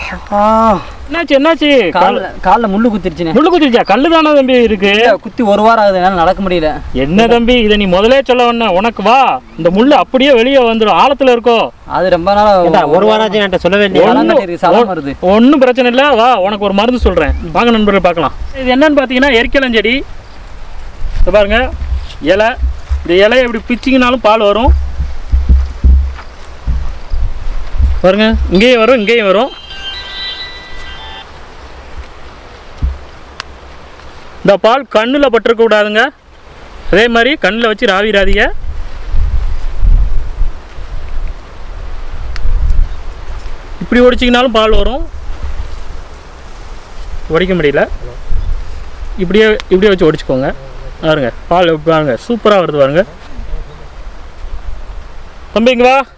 என்னாச்சு என்னாச்சு காலில் காலில் முள்ளு குத்திருச்சுண்ணே முள்ளு குத்திருச்சா கல்லு தானே தம்பி இருக்கு குத்தி ஒரு வாரம் ஆகுது என்னால் நடக்க முடியல என்ன தம்பி இதை நீ முதலே சொல்ல வேணா உனக்கு வா இந்த முள்ளு அப்படியே வெளியே வந்துடும் ஆழத்துல இருக்கோ அது ரொம்ப நாள் ஒரு வாரம் ஆச்சு என்கிட்ட சொல்லவே இல்லையா சலம் கட்டியிருக்கு சலம் வருது ஒன்றும் பிரச்சனை இல்லை வா உனக்கு ஒரு மருந்து சொல்கிறேன் வாங்க நண்பர்கள் பார்க்கலாம் இது என்னன்னு பார்த்தீங்கன்னா எரிக்கலஞ்செடி இதை பாருங்க இலை இந்த இலையை இப்படி பிச்சிங்கனாலும் பால் வரும் பாருங்க இங்கேயும் வரும் இங்கேயும் வரும் இந்த பால் கண்ணில் பட்டிருக்க கூடாதுங்க அதே மாதிரி கண்ணில் வச்சு ராவிராதீங்க இப்படி ஒடிச்சிங்கனாலும் பால் வரும் உடைக்க முடியல இப்படியே இப்படியே வச்சு ஒடிச்சுக்கோங்க பாருங்க பால் இப்ப பாருங்க சூப்பராக வருது பாருங்க தம்பி இங்க வா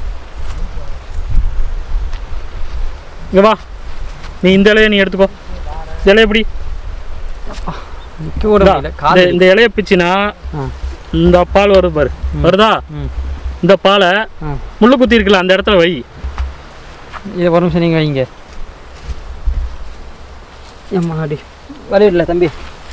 இங்க வா நீ இந்த இலையை நீ எடுத்துக்கோ இந்த இலையை எப்படி நிற்க கூட இந்தா, முடியல இந்த- கால் இந்த இலையை பிச்சினா ஆ. இந்த பால் வருது பாரு வருதா ம். இந்த பாலை ஆ. முள்ளு குத்தி இருக்குல்ல அந்த இடத்துல வை இதை ஒரு நிமிஷம் நீங்கள் வைங்க ஏம்மா அடி வலி இல்லை தம்பி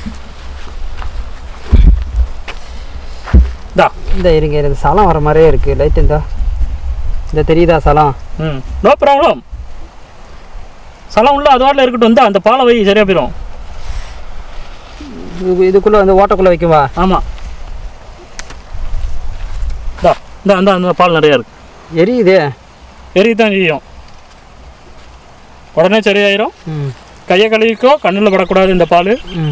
இந்தா இந்த இருங்க இந்த சலம் வர மாதிரியே இருக்குது லைட் இந்த இந்த தெரியுதா சலம் ம் நோ ப்ராப்ளம் சலம் உள்ள அது வாட்டில் இருக்கட்டும் இந்தா அந்த பாலை வை சரியா போயிடும் இது இதுக்குள்ளே வந்து ஓட்டக்குள்ளே வைக்கவா ஆமாம் இந்தா இந்த அந்த அந்த பால் நிறையா இருக்கு எரியுதே எரிய தான் செய்யும் உடனே சரியாயிரும் ம் கையை கழுவிக்கோ கண்ணில் படக்கூடாது இந்த பால் ம்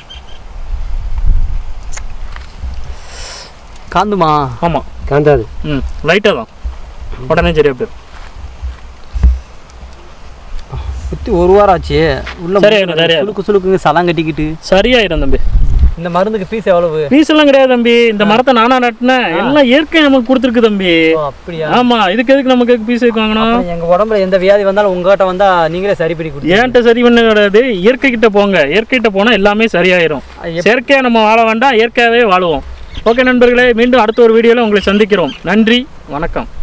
காந்துமா ஆமாம் காந்தாது ம் லைட்டாக தான் உடனே சரியா போயிடும் குத்தி ஒரு வாரம் ஆச்சு உள்ள சரியாயிரும், சரியாயிரும். சுளுக்கு சுளுக்குங்க சலம் கட்டிக்கிட்டு சரியாயிரும் தம்பி இந்த மருந்துக்கு ஃபீஸ் எவ்வளவு பீஸ் எல்லாம் கிடையாது தம்பி இந்த மரத்தை நானா நட்டினேன் எல்லாம் இயற்கை நமக்கு கொடுத்துருக்கு தம்பி ஓ, அப்படியா ஆமா இதுக்கு எதுக்கு நமக்கு பீஸ் வாங்கணும் அப்புறம் எங்க உடம்புல எந்த வியாதி வந்தாலும் உங்ககிட்ட வந்தா நீங்களே சரி பண்ணி கொடுத்தீங்க ஏன்ட்ட சரி பண்ண கிடையாது இயற்கை கிட்ட போங்க இயற்கை கிட்ட போனா எல்லாமே சரியாயிரும் எப்- செயற்கையா நம்ம வாழ வேண்டாம் இயற்கையாவே வாழுவோம் ஓகே நண்பர்களே மீண்டும் அடுத்த ஒரு வீடியோல உங்களை சந்திக்கிறோம் நன்றி வணக்கம்